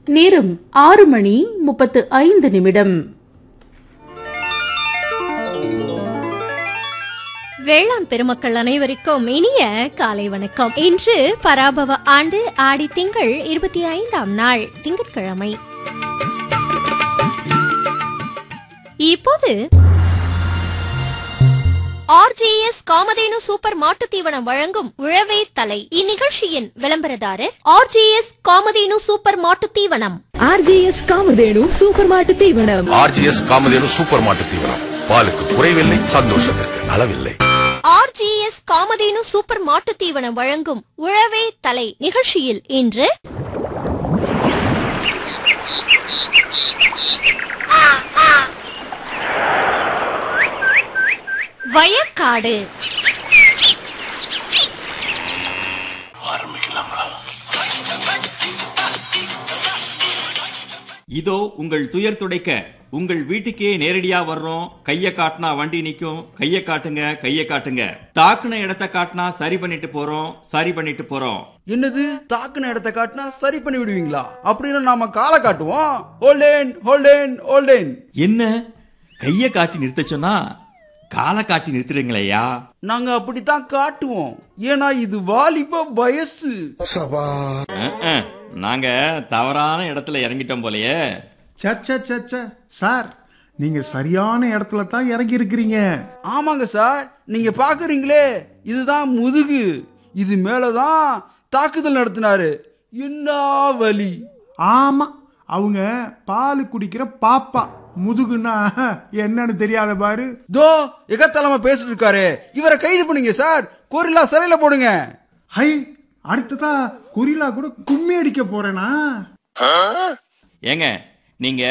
நேரம் ஆறு மணி முப்பத்து ஐந்து நிமிடம் வேளாண் பெருமக்கள் அனைவருக்கும் இனிய காலை வணக்கம் இன்று பராபவ ஆண்டு ஆடி திங்கள் இருபத்தி ஐந்தாம் நாள் திங்கட்கிழமை இப்போது ஆர்ஜிஎஸ் காமதேனு சூப்பர் மாட்டுத் தீவனம் வழங்கும் உழவே தலை இந்நிகழ்ச்சியின் விளம்பரதாரர் ஆர்ஜிஎஸ் காமதேனு சூப்பர் மாட்டுத் தீவனம் ஆர்ஜிஎஸ் காமதேனு சூப்பர் மாட்டு தீவனம் ஆர்ஜிஎஸ் காமதேனு சூப்பர் மாட்டு தீவனம் பாலுக்கு குறைவில்லை சந்தோஷத்திற்கு அளவில்லை ஆர்ஜிஎஸ் காமதேனு சூப்பர் மாட்டுத் தீவனம் வழங்கும் உழவே தலை நிகழ்ச்சியில் இன்று வயக்காடு இதோ உங்கள் துயர் துடைக்க உங்கள் வீட்டுக்கே நேரடியா வர்றோம் கைய காட்டினா வண்டி நிக்கும் கைய காட்டுங்க கைய காட்டுங்க தாக்குன இடத்த காட்டினா சரி பண்ணிட்டு போறோம் சரி பண்ணிட்டு போறோம் என்னது தாக்குன இடத்த காட்டினா சரி பண்ணி விடுவீங்களா அப்படின்னா நாம காலை காட்டுவோம் ஹோல்டேன் ஹோல்டேன் ஹோல்டேன் என்ன கைய காட்டி நிறுத்த சொன்னா காலை காட்டி நிறுத்துறீங்களேயா நாங்க அப்படித்தான் காட்டுவோம் ஏன்னா இது வாலிப வயசு அஹ், அஹ். நாங்க தவறான இடத்துல இறங்கிட்டோம் போலயே சச்ச சச்ச சார் நீங்க சரியான இடத்துல தான் இறங்கி இருக்கிறீங்க ஆமாங்க சார் நீங்க பாக்குறீங்களே இதுதான் முதுகு இது மேலதான் தாக்குதல் நடத்தினாரு என்ன வலி ஆமா அவங்க பால் குடிக்கிற பாப்பா முதுகுன்னா என்னன்னு தெரியாத பாரு தோ எகத்தலமா பேசிட்டு இருக்காரு இவரை கைது பண்ணுங்க சார் கோரில்லா சிறையில போடுங்க ஹை அடுத்ததா கொரில்லா கூட கும்மி அடிக்க போறேனா ஏங்க நீங்க